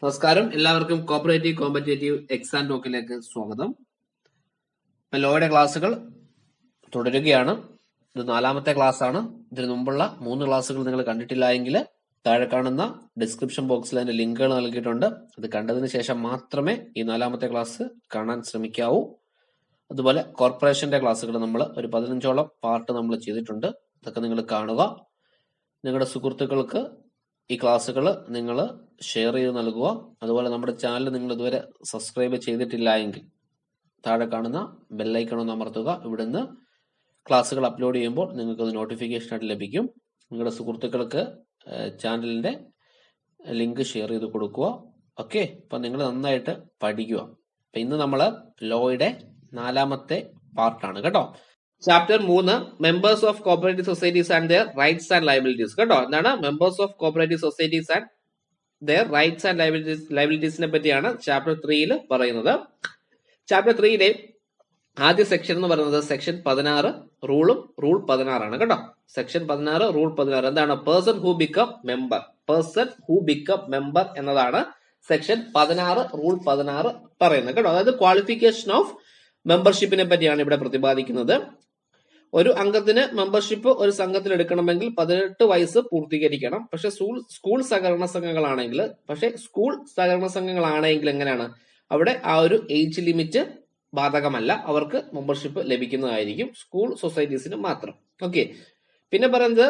നമസ്കാരം എല്ലാവർക്കും cooperative competitive exam ടോക്കിലേക്ക് സ്വാഗതം ഇപ്പൊ ലോയുടെ ക്ലാസ്സുകൾ തുടരുകയാണ് ഇത് നാലാമത്തെ ക്ലാസ് ആണ് ഇതിനു മുമ്പുള്ള മൂന്ന് ക്ലാസ്സുകൾ നിങ്ങൾ കണ്ടിട്ടില്ല എങ്കിൽ താഴെ കാണുന്ന ഡിസ്ക്രിപ്ഷൻ ബോക്സിൽ അതിന്റെ ലിങ്കുകൾ നൽകിയിട്ടുണ്ട് അത് കണ്ടതിന് ശേഷം മാത്രമേ ഈ നാലാമത്തെ ക്ലാസ് കാണാൻ ശ്രമിക്കാവൂ അതുപോലെ കോർപ്പറേഷന്റെ ക്ലാസ്സുകൾ നമ്മൾ ഒരു പതിനഞ്ചോളം പാർട്ട് നമ്മൾ ചെയ്തിട്ടുണ്ട് അതൊക്കെ നിങ്ങൾ കാണുക നിങ്ങളുടെ സുഹൃത്തുക്കൾക്ക് ഈ ക്ലാസ്സുകൾ നിങ്ങൾ ഷെയർ ചെയ്ത് നൽകുക അതുപോലെ നമ്മുടെ ചാനൽ നിങ്ങൾ ഇതുവരെ സബ്സ്ക്രൈബ് ചെയ്തിട്ടില്ല എങ്കിൽ താഴെ കാണുന്ന ബെല്ലൈക്കൺ ഒന്ന് അമർത്തുക ഇവിടുന്ന് ക്ലാസ്സുകൾ അപ്ലോഡ് ചെയ്യുമ്പോൾ നിങ്ങൾക്ക് അത് നോട്ടിഫിക്കേഷൻ ആയിട്ട് ലഭിക്കും നിങ്ങളുടെ സുഹൃത്തുക്കൾക്ക് ചാനലിന്റെ ലിങ്ക് ഷെയർ ചെയ്ത് കൊടുക്കുക ഓക്കെ അപ്പൊ നിങ്ങൾ നന്നായിട്ട് പഠിക്കുക അപ്പൊ ഇന്ന് നമ്മൾ ലോയുടെ നാലാമത്തെ പാർട്ടാണ് കേട്ടോ ചാപ്റ്റർ മൂന്ന് members of cooperative societies and their rights and liabilities കേട്ടോ എന്താണ് members of cooperative societies and their rights and liabilities ലൈബിലിറ്റീസിനെ പറ്റിയാണ് ചാപ്റ്റർ ത്രീയിൽ പറയുന്നത് ചാപ്റ്റർ ത്രീയിലെ ആദ്യ സെക്ഷൻ എന്ന് പറയുന്നത് സെക്ഷൻ പതിനാറ് റൂളും റൂൾ പതിനാറാണ് കേട്ടോ സെക്ഷൻ പതിനാറ് റൂൾ പതിനാറ് എന്താണ് person who become member person who become member എന്നതാണ് സെക്ഷൻ പതിനാറ് റൂൾ പതിനാറ് പറയുന്നത് കേട്ടോ അതായത് ക്വാളിഫിക്കേഷൻ ഓഫ് മെമ്പർഷിപ്പിനെ പറ്റിയാണ് ഇവിടെ പ്രതിപാദിക്കുന്നത് ഒരു അംഗത്തിന് മെമ്പർഷിപ്പ് ഒരു സംഘത്തിൽ എടുക്കണമെങ്കിൽ പതിനെട്ട് വയസ്സ് പൂർത്തീകരിക്കണം പക്ഷെ സ്കൂൾ സ്കൂൾ സഹകരണ സംഘങ്ങളാണെങ്കിൽ പക്ഷെ സ്കൂൾ സഹകരണ സംഘങ്ങളാണെങ്കിൽ എങ്ങനെയാണ് അവിടെ ആ ഒരു ഏജ് ലിമിറ്റ് ബാധകമല്ല അവർക്ക് മെമ്പർഷിപ്പ് ലഭിക്കുന്നതായിരിക്കും സ്കൂൾ സൊസൈറ്റീസിന് മാത്രം ഓക്കെ പിന്നെ പറയുന്നത്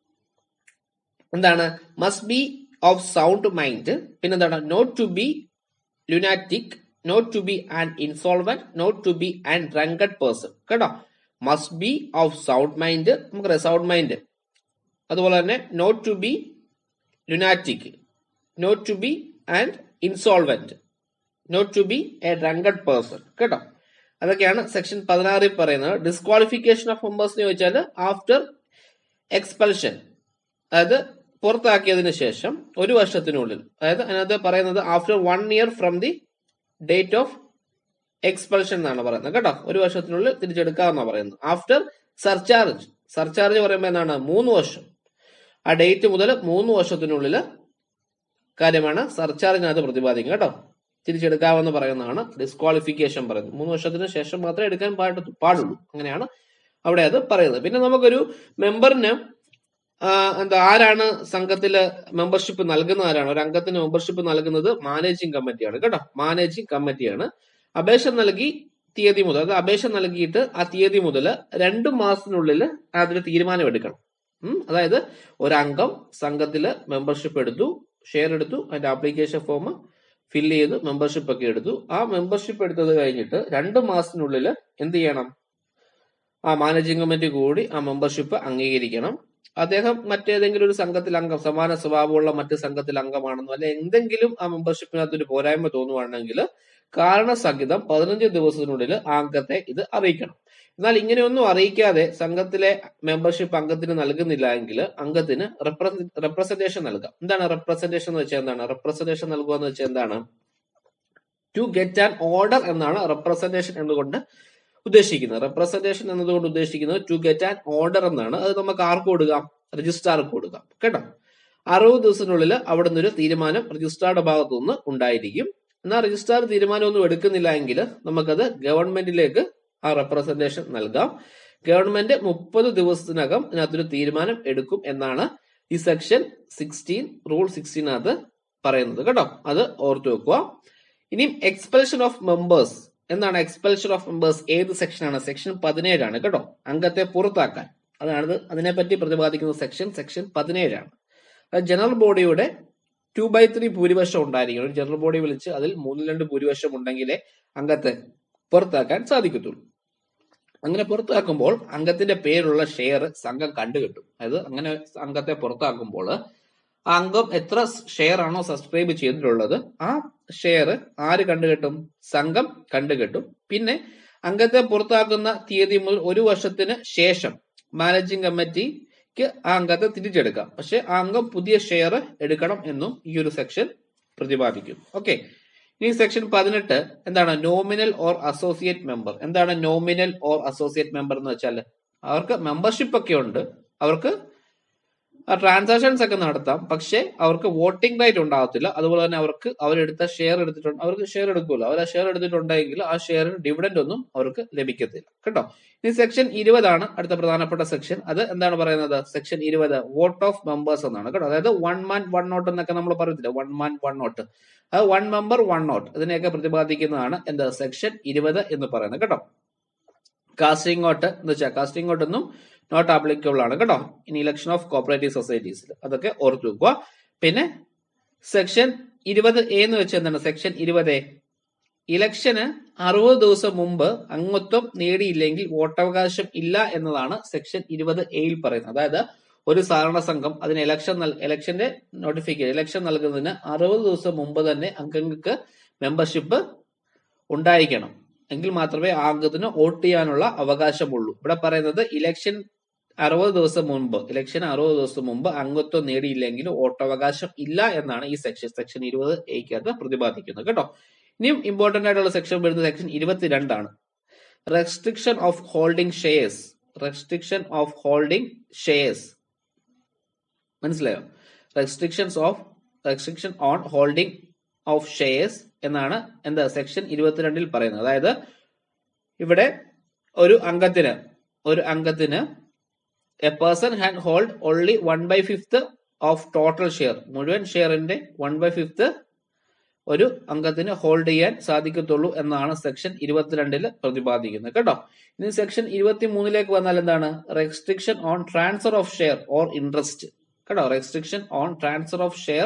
എന്താണ് must be of sound mind പിന്നെ എന്താണ് not to be lunatic not to be and insolvent not to be and drunked person കേട്ടോ must be of sound mind നമുക്കറിയാം സൗണ്ട് മൈൻഡ് അതുപോലെ തന്നെ not to be lunatic not to be and insolvent not to be a drunked person കേട്ടോ അതൊക്കെയാണ് section പതിനാറിൽ പറയുന്നത് disqualification of members എന്ന് ചോദിച്ചാൽ ആഫ്റ്റർ എക്സ്പെൽഷൻ അതായത് പുറത്താക്കിയതിനു ശേഷം ഒരു വർഷത്തിനുള്ളിൽ അതായത് അതിനകത്ത് പറയുന്നത് after one year from the date of expulsion എന്നാണ് പറയുന്നത് കേട്ടോ ഒരു വർഷത്തിനുള്ളിൽ തിരിച്ചെടുക്കാമെന്നാണ് പറയുന്നത് ആഫ്റ്റർ സർചാർജ് സർചാർജ് പറയുമ്പോൾ എന്താണ് മൂന്ന് വർഷം ആ ഡേറ്റ് മുതൽ മൂന്ന് വർഷത്തിനുള്ളിൽ കാര്യമാണ് സർചാർജിനകത്ത് പ്രതിപാദിക്കുക കേട്ടോ തിരിച്ചെടുക്കാമെന്ന് പറയുന്നതാണ് ഡിസ്ക്വാളിഫിക്കേഷൻ പറയുന്നത് മൂന്ന് വർഷത്തിന് ശേഷം മാത്രമേ എടുക്കാൻ പാടു പാടുള്ളൂ അങ്ങനെയാണ് അവിടെ അത് പറയുന്നത് പിന്നെ നമുക്കൊരു മെമ്പറിന് എന്താ ആരാണ് സംഘത്തില് മെമ്പർഷിപ്പ് നൽകുന്ന ആരാണ് ഒരു അംഗത്തിന് മെമ്പർഷിപ്പ് നൽകുന്നത് മാനേജിംഗ് കമ്മിറ്റിയാണ് കേട്ടോ മാനേജിംഗ് കമ്മിറ്റിയാണ് അപേക്ഷ നൽകി തീയതി മുതൽ അതായത് അപേക്ഷ നൽകിയിട്ട് ആ തീയതി മുതൽ രണ്ട് മാസത്തിനുള്ളിൽ അതിന് തീരുമാനം എടുക്കണം അതായത് ഒരു അംഗം സംഘത്തില് മെമ്പർഷിപ്പ് എടുത്തു ഷെയർ എടുത്തു അതിന്റെ ആപ്ലിക്കേഷൻ ഫോം ഫില്ല് ചെയ്ത് മെമ്പർഷിപ്പ് ഒക്കെ എടുത്തു ആ മെമ്പർഷിപ്പ് എടുത്തത് കഴിഞ്ഞിട്ട് രണ്ട് മാസത്തിനുള്ളിൽ എന്ത് ചെയ്യണം ആ മാനേജിംഗ് കമ്മിറ്റി കൂടി ആ മെമ്പർഷിപ്പ് അംഗീകരിക്കണം അദ്ദേഹം മറ്റേതെങ്കിലും ഒരു സംഘത്തിൽ അംഗം സമാന സ്വഭാവമുള്ള മറ്റ് സംഘത്തിൽ അംഗമാണെന്നോ അല്ലെ എന്തെങ്കിലും ആ മെമ്പർഷിപ്പിനകത്ത് ഒരു പോരായ്മ തോന്നുവാണെങ്കിൽ കാരണസഹിതം പതിനഞ്ച് ദിവസത്തിനുള്ളിൽ ആ അംഗത്തെ ഇത് അറിയിക്കണം എന്നാൽ ഇങ്ങനെയൊന്നും അറിയിക്കാതെ സംഘത്തിലെ മെമ്പർഷിപ്പ് അംഗത്തിന് നൽകുന്നില്ല എങ്കിൽ അംഗത്തിന് റെപ്രസെന്റേഷൻ നൽകാം എന്താണ് റെപ്രസെന്റേഷൻ എന്ന് വെച്ചാൽ എന്താണ് റെപ്രസെന്റേഷൻ നൽകുക എന്ന് വെച്ചാൽ എന്താണ് ടു ഗെറ്റ് ആൻ ഓർഡർ എന്നാണ് റെപ്രസെന്റേഷൻ എന്നുകൊണ്ട് ഉദ്ദേശിക്കുന്നത് റെപ്രസെന്റേഷൻ എന്നതുകൊണ്ട് ഉദ്ദേശിക്കുന്നത് ടു ഗെറ്റ് ആൻ ഓർഡർ എന്നാണ് അത് നമുക്ക് ആർക്ക് കൊടുക്കാം രജിസ്ട്രാർക്ക് കൊടുക്കാം കേട്ടോ അറുപത് ദിവസത്തിനുള്ളിൽ അവിടെ നിന്നൊരു തീരുമാനം രജിസ്ട്രാറുടെ ഭാഗത്തു നിന്ന് ഉണ്ടായിരിക്കും എന്നാൽ രജിസ്ട്രാർ തീരുമാനമൊന്നും എടുക്കുന്നില്ല എങ്കിൽ നമുക്കത് ഗവൺമെന്റിലേക്ക് ആ റെപ്രസെന്റേഷൻ നൽകാം ഗവൺമെന്റ് മുപ്പത് ദിവസത്തിനകം ഇതിനകത്തൊരു തീരുമാനം എടുക്കും എന്നാണ് ഈ സെക്ഷൻ സിക്സ്റ്റീൻ റൂൾ സിക്സ്റ്റീനകത്ത് പറയുന്നത് കേട്ടോ അത് ഓർത്തു വെക്കുക ഇനിയും എക്സ്പെൽഷൻ ഓഫ് മെമ്പേഴ്സ് എന്താണ് എക്സ്പെൽഷൻ ഓഫ് മെമ്പേഴ്സ് ഏത് സെക്ഷനാണ് സെക്ഷൻ പതിനേഴാണ് കേട്ടോ അംഗത്തെ പുറത്താക്കാൻ അതാണ് അതിനെപ്പറ്റി പ്രതിപാദിക്കുന്ന സെക്ഷൻ സെക്ഷൻ പതിനേഴാണ് ജനറൽ ബോഡിയുടെ ടു ബൈ ത്രീ ഭൂരിപക്ഷം ഉണ്ടായിരിക്കണം ഒരു ജനറൽ ബോഡി വിളിച്ച് അതിൽ മൂന്നിൽ രണ്ട് ഭൂരിപക്ഷം ഉണ്ടെങ്കിലേ അംഗത്തെ പുറത്താക്കാൻ സാധിക്കത്തുള്ളൂ അങ്ങനെ പുറത്താക്കുമ്പോൾ അംഗത്തിന്റെ പേരുള്ള ഷെയർ സംഘം കണ്ടുകിട്ടും അതായത് അങ്ങനെ അംഗത്തെ പുറത്താക്കുമ്പോൾ ആ അംഗം എത്ര ഷെയർ ആണോ സബ്സ്ക്രൈബ് ചെയ്തിട്ടുള്ളത് ആ ഷെയർ ആര് കണ്ടുകെട്ടും സംഘം കണ്ടുകെട്ടും പിന്നെ അംഗത്തെ പുറത്താക്കുന്ന തീയതി മുതൽ ഒരു വർഷത്തിന് ശേഷം മാനേജിംഗ് കമ്മിറ്റിക്ക് ആ അംഗത്തെ തിരിച്ചെടുക്കാം പക്ഷെ ആ അംഗം പുതിയ ഷെയർ എടുക്കണം എന്നും ഈ ഒരു സെക്ഷൻ പ്രതിപാദിക്കും ഓക്കെ ഇനി സെക്ഷൻ പതിനെട്ട് എന്താണ് നോമിനൽ ഓർ അസോസിയേറ്റ് മെമ്പർ എന്താണ് നോമിനൽ ഓർ അസോസിയേറ്റ് മെമ്പർ എന്ന് വെച്ചാൽ അവർക്ക് മെമ്പർഷിപ്പ് ഒക്കെ ഉണ്ട് അവർക്ക് ട്രാൻസാക്ഷൻസ് ഒക്കെ നടത്താം പക്ഷെ അവർക്ക് വോട്ടിംഗ് റൈറ്റ് ഉണ്ടാകത്തില്ല അതുപോലെ തന്നെ അവർക്ക് അവരെടുത്ത ഷെയർ എടുത്തിട്ടുണ്ട് അവർക്ക് ഷെയർ എടുക്കുമല്ലോ അവർ ആ ഷെയർ എടുത്തിട്ടുണ്ടെങ്കിൽ ആ ഷെയറിന് ഡിവിഡൻഡ് ഒന്നും അവർക്ക് ലഭിക്കത്തില്ല കേട്ടോ ഇനി സെക്ഷൻ ഇരുപതാണ് അടുത്ത പ്രധാനപ്പെട്ട സെക്ഷൻ അത് എന്താണ് പറയുന്നത് സെക്ഷൻ ഇരുപത് വോട്ട് ഓഫ് മെമ്പേഴ്സ് എന്നാണ് കേട്ടോ അതായത് വൺ മാൻ വൺ നോട്ട് എന്നൊക്കെ നമ്മൾ പറയത്തില്ല വൺ മാൻ വൺ നോട്ട് അത് വൺ മെമ്പർ വൺ നോട്ട് ഇതിനെയൊക്കെ പ്രതിപാദിക്കുന്നതാണ് എന്ത് സെക്ഷൻ ഇരുപത് എന്ന് പറയുന്നത് കേട്ടോ കാസ്റ്റിംഗ് ഔട്ട് എന്ന് വെച്ചാൽ കാസ്റ്റിംഗ് ഔട്ട് ഒന്നും നോട്ട് ആപ്ലിക്കബിൾ ആണ് കേട്ടോ ഇനി ഇലക്ഷൻ ഓഫ് കോപ്പറേറ്റീവ് സൊസൈറ്റീസിൽ അതൊക്കെ ഓർത്തു വെക്കുക പിന്നെ സെക്ഷൻ ഇരുപത് എ എന്ന് വെച്ചാൽ എന്താണ് സെക്ഷൻ ഇരുപത് ഇലക്ഷന് അറുപത് ദിവസം മുമ്പ് അംഗത്വം നേടിയില്ലെങ്കിൽ വോട്ടവകാശം ഇല്ല എന്നതാണ് സെക്ഷൻ ഇരുപത് എയിൽ പറയുന്നത് അതായത് ഒരു സഹകരണ സംഘം അതിന് ഇലക്ഷൻ ഇലക്ഷന്റെ നോട്ടിഫിക്കേഷൻ ഇലക്ഷൻ നൽകുന്നതിന് അറുപത് ദിവസം മുമ്പ് തന്നെ അംഗങ്ങൾക്ക് മെമ്പർഷിപ്പ് ഉണ്ടായിരിക്കണം എങ്കിൽ മാത്രമേ ആ അംഗത്തിന് വോട്ട് ചെയ്യാനുള്ള അവകാശമുള്ളൂ ഇവിടെ പറയുന്നത് ഇലക്ഷൻ അറുപത് ദിവസം മുമ്പ് ഇലക്ഷൻ അറുപത് ദിവസം മുമ്പ് അംഗത്വം നേടിയില്ലെങ്കിൽ വോട്ടവകാശം ഇല്ല എന്നാണ് ഈ സെക്ഷൻ സെക്ഷൻ ഇരുപത് എക്കകത്ത് പ്രതിപാദിക്കുന്നത് കേട്ടോ ഇനിയും ഇമ്പോർട്ടന്റ് ആയിട്ടുള്ള സെക്ഷൻ വരുന്നത് സെക്ഷൻ ഇരുപത്തിരണ്ടാണ് restriction of holding shares restriction of holding shares മനസ്സിലായോ restrictions of restriction on holding of shares എന്നാണ് എന്താ സെക്ഷൻ ഇരുപത്തിരണ്ടിൽ പറയുന്നത് അതായത് ഇവിടെ ഒരു അംഗത്തിന് ഒരു അംഗത്തിന് a person can hold only one by fifth of total share മുഴുവൻ ഷെയറിന്റെ വൺ ബൈ ഫിഫ്ത്ത് ഒരു അംഗത്തിന് ഹോൾഡ് ചെയ്യാൻ സാധിക്കത്തുള്ളൂ എന്നാണ് സെക്ഷൻ ഇരുപത്തിരണ്ടിൽ പ്രതിപാദിക്കുന്നത് കേട്ടോ ഇനി സെക്ഷൻ ഇരുപത്തി മൂന്നിലേക്ക് വന്നാൽ എന്താണ് restriction on transfer of share or interest കേട്ടോ restriction on transfer of share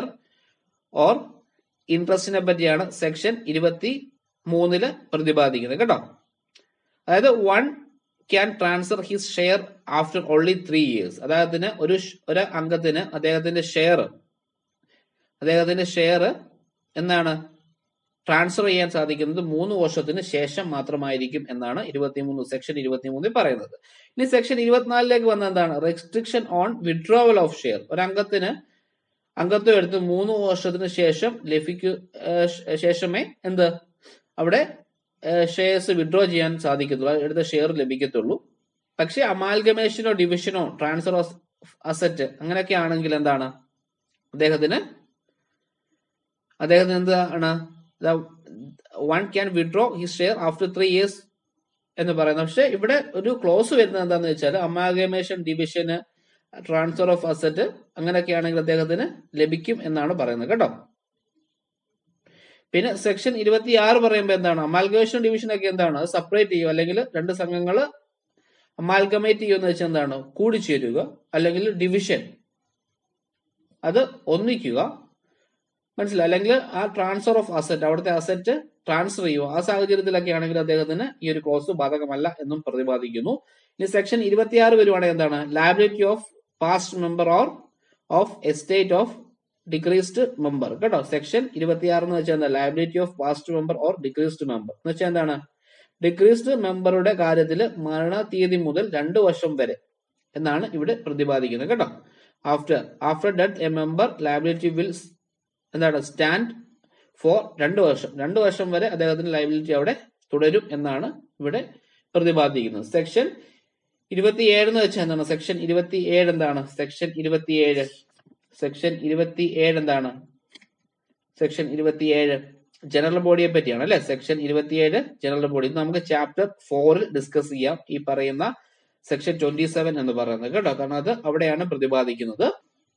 or ഇൻട്രസ്റ്റിനെ പറ്റിയാണ് സെക്ഷൻ ഇരുപത്തി മൂന്നില് പ്രതിപാദിക്കുന്നത് കേട്ടോ അതായത് one can transfer his share after only three years അദ്ദേഹത്തിന് ഒരു ഒരു അംഗത്തിന് അദ്ദേഹത്തിന്റെ ഷെയർ അദ്ദേഹത്തിന്റെ ഷെയർ എന്താണ് ട്രാൻസ്ഫർ ചെയ്യാൻ സാധിക്കുന്നത് മൂന്ന് വർഷത്തിന് ശേഷം മാത്രമായിരിക്കും എന്നാണ് ഇരുപത്തിമൂന്ന് സെക്ഷൻ ഇരുപത്തിമൂന്നിൽ പറയുന്നത് ഇനി സെക്ഷൻ ഇരുപത്തിനാലിലേക്ക് വന്ന എന്താണ് restriction on withdrawal of share ഒരു അംഗത്തിന് അംഗത്വം എടുത്ത് മൂന്ന് വർഷത്തിന് ശേഷം ലഭിക്കു ശേഷമേ എന്ത് അവിടെ ഷെയർസ് വിഡ്രോ ചെയ്യാൻ സാധിക്കത്തുള്ളൂ എടുത്ത ഷെയർ ലഭിക്കത്തുള്ളൂ പക്ഷെ അമാൽഗമേഷനോ ഡിവിഷനോ ട്രാൻസ്ഫർ ഓഫ് അസറ്റ് അങ്ങനെയൊക്കെ ആണെങ്കിൽ എന്താണ് അദ്ദേഹത്തിന് അദ്ദേഹത്തിന് എന്താണ് one can withdraw his share after three years എന്ന് പറയുന്നത് പക്ഷെ ഇവിടെ ഒരു ക്ലോസ് വരുന്നത് എന്താണെന്ന് വെച്ചാൽ അമാൽഗമേഷൻ ഡിവിഷന് ട്രാൻസ്ഫർ ഓഫ് അസറ്റ് അങ്ങനെയൊക്കെ ആണെങ്കിൽ അദ്ദേഹത്തിന് ലഭിക്കും എന്നാണ് പറയുന്നത് കേട്ടോ പിന്നെ സെക്ഷൻ ഇരുപത്തി ആറ് പറയുമ്പോൾ എന്താണ് അമാൽഗമേഷൻ ഡിവിഷൻ ഒക്കെ എന്താണ് അത് സെപ്പറേറ്റ് ചെയ്യും അല്ലെങ്കിൽ രണ്ട് സംഘങ്ങൾ അമാൽഗമേറ്റ് ചെയ്യുമെന്ന് വെച്ചാൽ എന്താണ് കൂടിച്ചേരുക അല്ലെങ്കിൽ ഡിവിഷൻ അത് ഒന്നിക്കുക മനസ്സിലായി അല്ലെങ്കിൽ ആ ട്രാൻസ്ഫർ ഓഫ് അസറ്റ് അവിടുത്തെ അസറ്റ് ട്രാൻസ്ഫർ ചെയ്യുക ആ സാഹചര്യത്തിലൊക്കെ ആണെങ്കിൽ അദ്ദേഹത്തിന് ഈ ഒരു ക്ലോസ് ബാധകമല്ല എന്നും പ്രതിപാദിക്കുന്നു ഇനി സെക്ഷൻ ഇരുപത്തിയാറ് വരുവാണെങ്കിൽ എന്താണ് liability of past member or of estate of deceased member കേട്ടോ സെക്ഷൻ ഇരുപത്തിയാറ് എന്ന് വെച്ചാൽ എന്താ liability of past member or deceased member എന്ന് വെച്ചാൽ എന്താണ് ഡിക്രീസ്ഡ് മെമ്പറുടെ കാര്യത്തിൽ മരണ തീയതി മുതൽ രണ്ടു വർഷം വരെ എന്നാണ് ഇവിടെ പ്രതിപാദിക്കുന്നത് കേട്ടോ after after death a member liability will എന്താണ് സ്റ്റാൻഡ് ഫോർ രണ്ട് വർഷം രണ്ട് വർഷം വരെ അദ്ദേഹത്തിന്റെ ലയബിലിറ്റി അവിടെ തുടരും എന്നാണ് ഇവിടെ പ്രതിപാദിക്കുന്നത് സെക്ഷൻ ഇരുപത്തിയേഴ് എന്ന് വെച്ചാൽ എന്താണ് സെക്ഷൻ ഇരുപത്തിയേഴ് എന്താണ് സെക്ഷൻ ഇരുപത്തിയേഴ് സെക്ഷൻ ഇരുപത്തിയേഴ് എന്താണ് സെക്ഷൻ ഇരുപത്തിയേഴ് ജനറൽ ബോഡിയെ പറ്റിയാണ് അല്ലെ സെക്ഷൻ ഇരുപത്തിയേഴ് ജനറൽ ബോഡി ഇത് നമുക്ക് ചാപ്റ്റർ ഫോറിൽ ഡിസ്കസ് ചെയ്യാം ഈ പറയുന്ന സെക്ഷൻ ട്വന്റി സെവൻ എന്ന് പറയുന്നത് കേട്ടോ കാരണം അത് അവിടെയാണ് പ്രതിപാദിക്കുന്നത്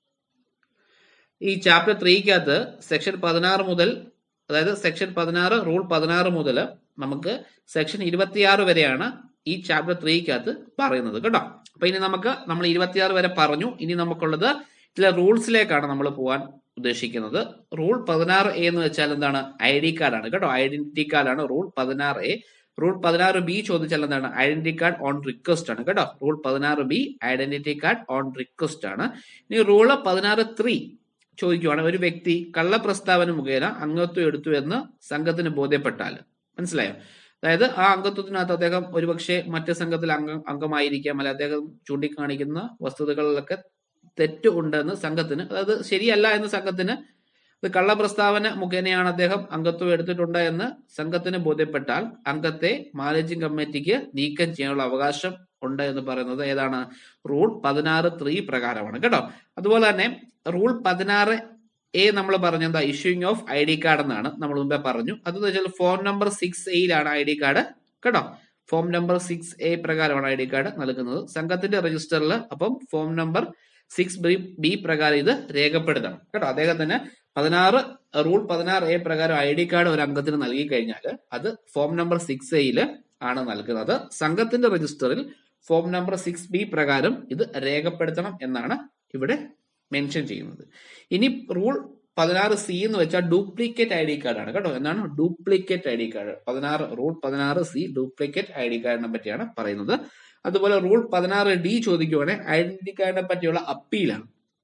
ഈ ചാപ്റ്റർ ത്രീക്കകത്ത് സെക്ഷൻ പതിനാറ് മുതൽ അതായത് സെക്ഷൻ പതിനാറ് റൂൾ പതിനാറ് മുതൽ നമുക്ക് സെക്ഷൻ ഇരുപത്തിയാറ് വരെയാണ് ഈ ചാപ്റ്റർ ത്രീക്കകത്ത് പറയുന്നത് കേട്ടോ അപ്പൊ ഇനി നമുക്ക് നമ്മൾ ഇരുപത്തിയാറ് വരെ പറഞ്ഞു ഇനി നമുക്കുള്ളത് ചില റൂൾസിലേക്കാണ് നമ്മൾ പോകാൻ ഉദ്ദേശിക്കുന്നത് റൂൾ പതിനാറ് എ എന്ന് വെച്ചാൽ എന്താണ് ഐ ഡി കാർഡാണ് കേട്ടോ ഐഡന്റിറ്റി കാർഡാണ് റൂൾ പതിനാറ് എ റൂൾ പതിനാറ് ബി ചോദിച്ചാൽ എന്താണ് ഐഡന്റിറ്റി കാർഡ് ഓൺ റിക്വസ്റ്റ് ആണ് കേട്ടോ റൂൾ പതിനാറ് B identity card on request ആണ് ഇനി റൂള് പതിനാറ് ത്രീ ചോദിക്കുവാണ് ഒരു വ്യക്തി കള്ള പ്രസ്താവന മുഖേന അംഗത്വം എടുത്തു എന്ന് സംഘത്തിന് ബോധ്യപ്പെട്ടാൽ മനസ്സിലായോ അതായത് ആ അംഗത്വത്തിനകത്ത് അദ്ദേഹം ഒരുപക്ഷെ മറ്റ് സംഘത്തിൽ അംഗ അംഗമായിരിക്കാം അല്ലെ അദ്ദേഹം ചൂണ്ടിക്കാണിക്കുന്ന വസ്തുതകളിലൊക്കെ തെറ്റ് ഉണ്ടെന്ന് സംഘത്തിന് അതായത് ശരിയല്ല എന്ന് സംഘത്തിന് ഇത് കള്ള പ്രസ്താവന മുഖേനയാണ് അദ്ദേഹം അംഗത്വം എടുത്തിട്ടുണ്ട് എന്ന് സംഘത്തിന് ബോധ്യപ്പെട്ടാൽ അംഗത്തെ മാനേജിംഗ് കമ്മിറ്റിക്ക് നീക്കം ചെയ്യാനുള്ള അവകാശം ഉണ്ട് എന്ന് പറയുന്നത് ഏതാണ് റൂൾ പതിനാറ് ത്രീ പ്രകാരമാണ് കേട്ടോ അതുപോലെ തന്നെ റൂൾ പതിനാറ് എ നമ്മൾ പറഞ്ഞ എന്താ issuing of I D card എന്നാണ് നമ്മൾ മുമ്പേ പറഞ്ഞു അതെന്ന് വെച്ചാൽ ഫോം നമ്പർ സിക്സ് എയിലാണ് ഐ ഡി കാർഡ് കേട്ടോ ഫോം നമ്പർ സിക്സ് എ പ്രകാരമാണ് ഐ ഡി കാർഡ് നൽകുന്നത് സംഘത്തിന്റെ രജിസ്റ്ററിൽ അപ്പം form number six B B പ്രകാരം ഇത് രേഖപ്പെടുത്തണം കേട്ടോ അദ്ദേഹത്തിന് പതിനാറ് റൂൾ പതിനാറ് എ പ്രകാരം ഐ ഡി കാർഡ് ഒരു അംഗത്തിന് നൽകി കഴിഞ്ഞാൽ അത് ഫോം നമ്പർ സിക്സ് എയിൽ ആണ് നൽകുന്നത് സംഘത്തിന്റെ രജിസ്റ്ററിൽ ഫോം നമ്പർ സിക്സ് ബി പ്രകാരം ഇത് രേഖപ്പെടുത്തണം എന്നാണ് ഇവിടെ മെൻഷൻ ചെയ്യുന്നത് ഇനി റൂൾ പതിനാറ് സി എന്ന് വെച്ചാൽ ഡ്യൂപ്ലിക്കേറ്റ് ഐ ഡി കാർഡ് ആണ് കേട്ടോ എന്നാണ് ഡ്യൂപ്ലിക്കേറ്റ് ഐ ഡി കാർഡ് പതിനാറ് റൂൾ പതിനാറ് സി ഡ്യൂപ്ലിക്കേറ്റ് ഐ ഡി കാർഡിനെ പറ്റിയാണ് പറയുന്നത് അതുപോലെ റൂൾ പതിനാറ് ഡി ചോദിക്കുവാണെങ്കിൽ ഐഡന്റിറ്റി കാർഡിനെ പറ്റിയുള്ള അപ്പീലാണ്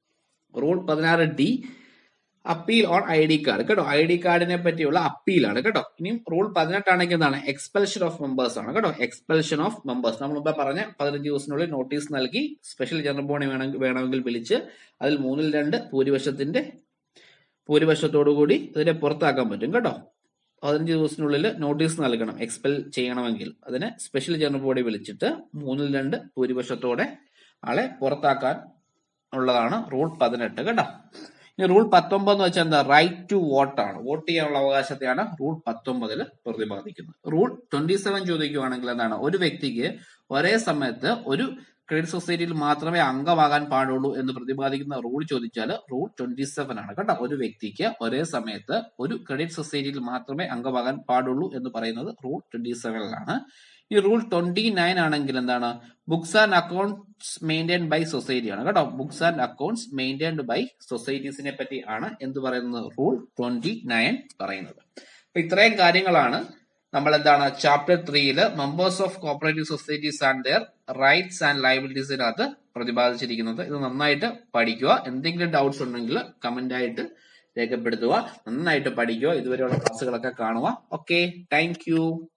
റൂൾ പതിനാറ് D appeal on I D card കേട്ടോ ഐ ഡി കാർഡിനെ പറ്റിയുള്ള അപ്പീലാണ് കേട്ടോ ഇനിയും റൂൾ പതിനെട്ടാണെങ്കിൽ എന്താണ് എക്സ്പെൽഷൻ ഓഫ് മെമ്പേഴ്സ് ആണ് കേട്ടോ എക്സ്പെൽഷൻ ഓഫ് മെമ്പേഴ്സ് നമ്മൾ മുമ്പേ പറഞ്ഞ പതിനഞ്ച് ദിവസത്തിനുള്ളിൽ നോട്ടീസ് നൽകി സ്പെഷ്യൽ ജനറൽ ബോണി വേണമെങ്കിൽ വേണമെങ്കിൽ വിളിച്ച് അതിൽ മൂന്നിൽ രണ്ട് ഭൂരിപക്ഷത്തിന്റെ ഭൂരിപക്ഷത്തോടുകൂടി ഇതിനെ പുറത്താക്കാൻ പറ്റും കേട്ടോ പതിനഞ്ച് ദിവസത്തിനുള്ളിൽ നോട്ടീസ് നൽകണം എക്സ്പെൽ ചെയ്യണമെങ്കിൽ അതിന് സ്പെഷ്യൽ ജനറൽ ബോഡി വിളിച്ചിട്ട് മൂന്നിൽ രണ്ട് ഭൂരിപക്ഷത്തോടെ ആളെ പുറത്താക്കാൻ ഉള്ളതാണ് റൂൾ പതിനെട്ട് കേട്ടോ ഇനി റൂൾ പത്തൊമ്പത് എന്ന് വെച്ചാൽ എന്താ റൈറ്റ് ടു വോട്ട് ആണ് വോട്ട് ചെയ്യാനുള്ള അവകാശത്തെയാണ് റൂൾ പത്തൊമ്പതിൽ പ്രതിപാദിക്കുന്നത് റൂൾ ട്വന്റി സെവൻ ചോദിക്കുകയാണെങ്കിൽ എന്താണ് ഒരു വ്യക്തിക്ക് ഒരേ സമയത്ത് ഒരു ക്രെഡിറ്റ് സൊസൈറ്റിയിൽ മാത്രമേ അംഗമാകാൻ പാടുള്ളൂ എന്ന് പ്രതിപാദിക്കുന്ന റൂൾ ചോദിച്ചാൽ റൂൾ ട്വന്റി സെവൻ ആണ് കേട്ടോ ഒരു വ്യക്തിക്ക് ഒരേ സമയത്ത് ഒരു ക്രെഡിറ്റ് സൊസൈറ്റിയിൽ മാത്രമേ അംഗമാകാൻ പാടുള്ളൂ എന്ന് പറയുന്നത് റൂൾ ട്വന്റി സെവനിലാണ് ഈ റൂൾ ട്വന്റി നയൻ ആണെങ്കിൽ എന്താണ് books and accounts maintained by society ആണ് കേട്ടോ books and accounts maintained by സൊസൈറ്റീസിനെ പറ്റി ആണ് എന്ത് പറയുന്നത് റൂൾ ട്വന്റി നയൻ പറയുന്നത് അപ്പൊ ഇത്രയും കാര്യങ്ങളാണ് നമ്മൾ എന്താണ് ചാപ്റ്റർ ത്രീയില് members of cooperative societies and their rights and ലൈബിലിറ്റീസിനകത്ത് പ്രതിപാദിച്ചിരിക്കുന്നത് ഇത് നന്നായിട്ട് പഠിക്കുക എന്തെങ്കിലും ഡൗട്ട്സ് ഉണ്ടെങ്കിൽ കമന്റ് ആയിട്ട് രേഖപ്പെടുത്തുക നന്നായിട്ട് പഠിക്കുക ഇതുവരെയുള്ള ക്ലാസ്സുകളൊക്കെ കാണുക ഓക്കെ താങ്ക്